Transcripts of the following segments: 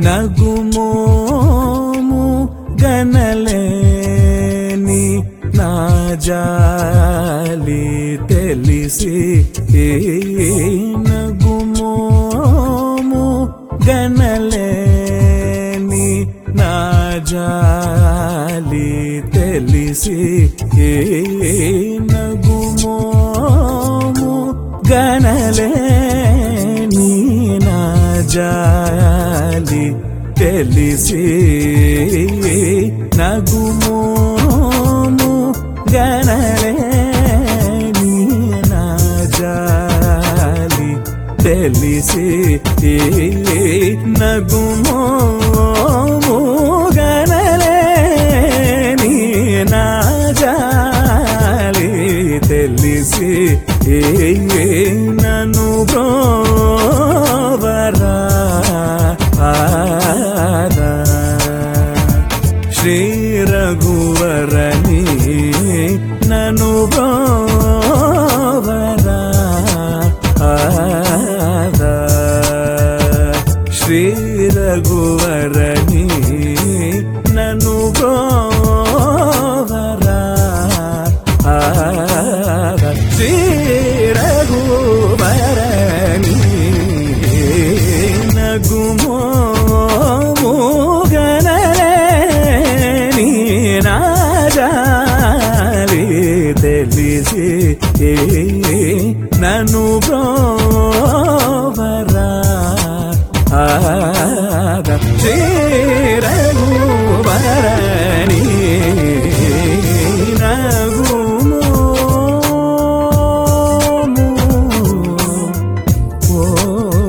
నగుమోము గనలేని నా జాలి తెలిసి నగుమోము గనలేని నా జాలి తెలిసి నగుమోము గనలేని నా జాలి తెలిసి నగుమోము గనలేని నా జాలి తెలిసి నగుమోము గనలేని నా జాలి తెలిసి నన్ను బ్రోవరా ఆరా. శ్రీ రఘువరని నన్ను బ్రోవరా ఆరా. శ్రీ రఘువరని నన్ను బ్రోవరా ఆరా. శ్రీ రఘువరని నగుమోము గనలేని నా జాలి తెలిసి నన్ను బ్రోవరా ఆద చేరగువరణి నగుమోము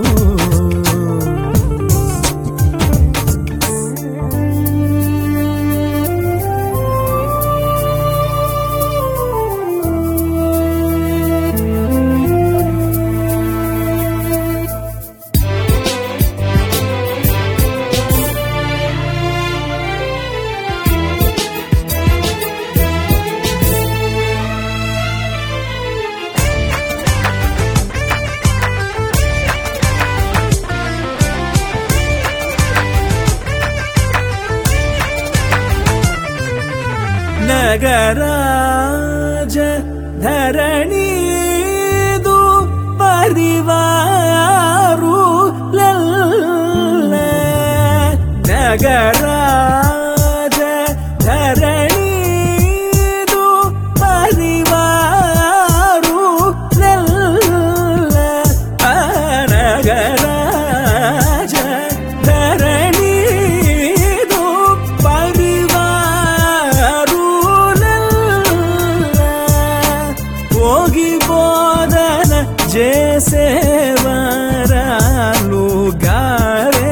ನಗರಾಜ ಧರಣಿದು ಪರಿವಾರು ಲಲ್ಲ ನಗರಾಜ ಧರಣಿದು ಪರಿವಾರು ಲಲ್ಲ ಆ ನಗರಾಜ ಧರಣಿದು ಪರಿವಾರು ಹೋಗಿ ಬೋಧನ చేసేవారాలు గారే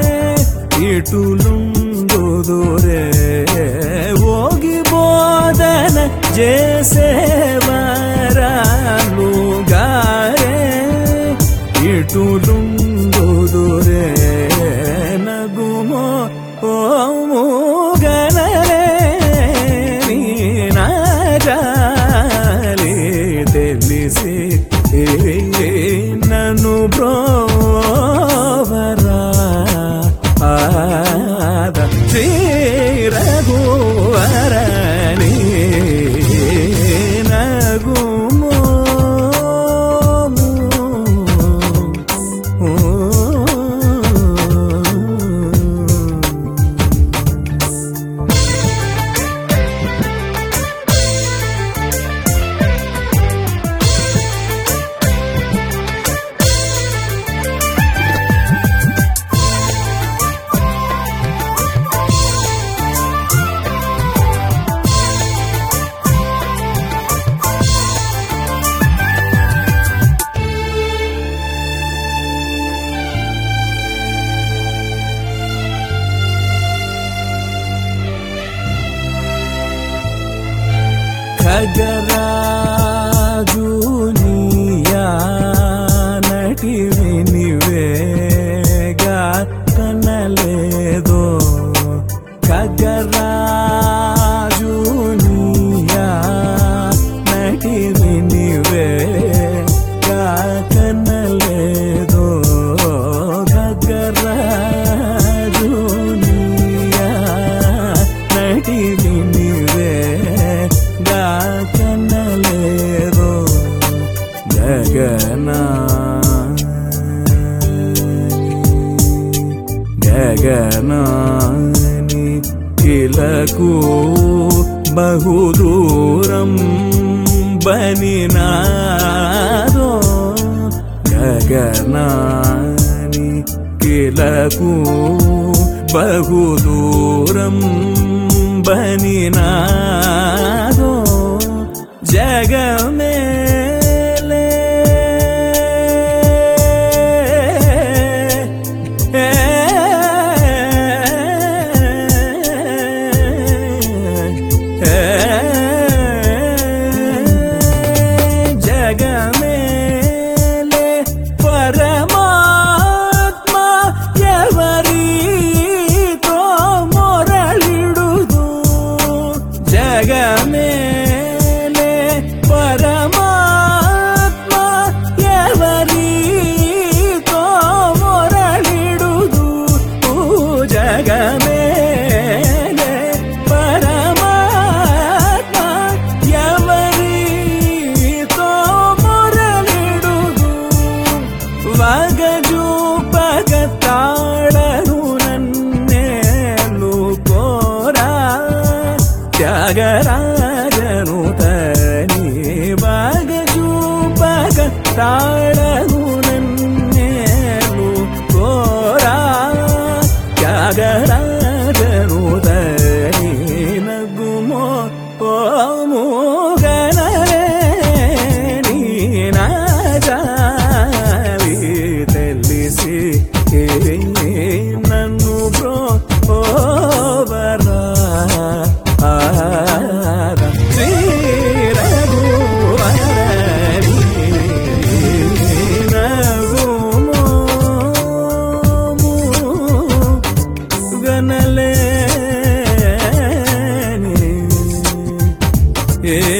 ఇటులుందురే ఓగి బోధన చేసేవారాలు గారే ఇటులుందురే నగుమో ఓము గనలేని నా జాలి తెలిసి నన్ను బ్రోవరా ఆద శ్రీరఘువరణి గగనా గగనాని ఇలకు బహుదూరం బనినాదో గగనాని కిలకు బహుదూరం బనినాదో జగమేలే జగమేలే పరమాత్మ ఎవరితో మొరళిడుదు జగమేలే పరమాత్మ ఎవరితో మొరళిడుదు జగమేలే పరమాత్మ ఎవరితో మొరలిడుదు వగజూపగ తాళను నన్నేలు కోరా త్యాగరాజను తని వగజూపగ తాళను నన్నేలు కోరా త్యాగరాజను తని నగుమో ఓము గనరే నీ నాజాలి తెలిసి నన్ను బ్రో ఓవరా శ్రీ రఘువరి నగుమోము గనలేని ఏ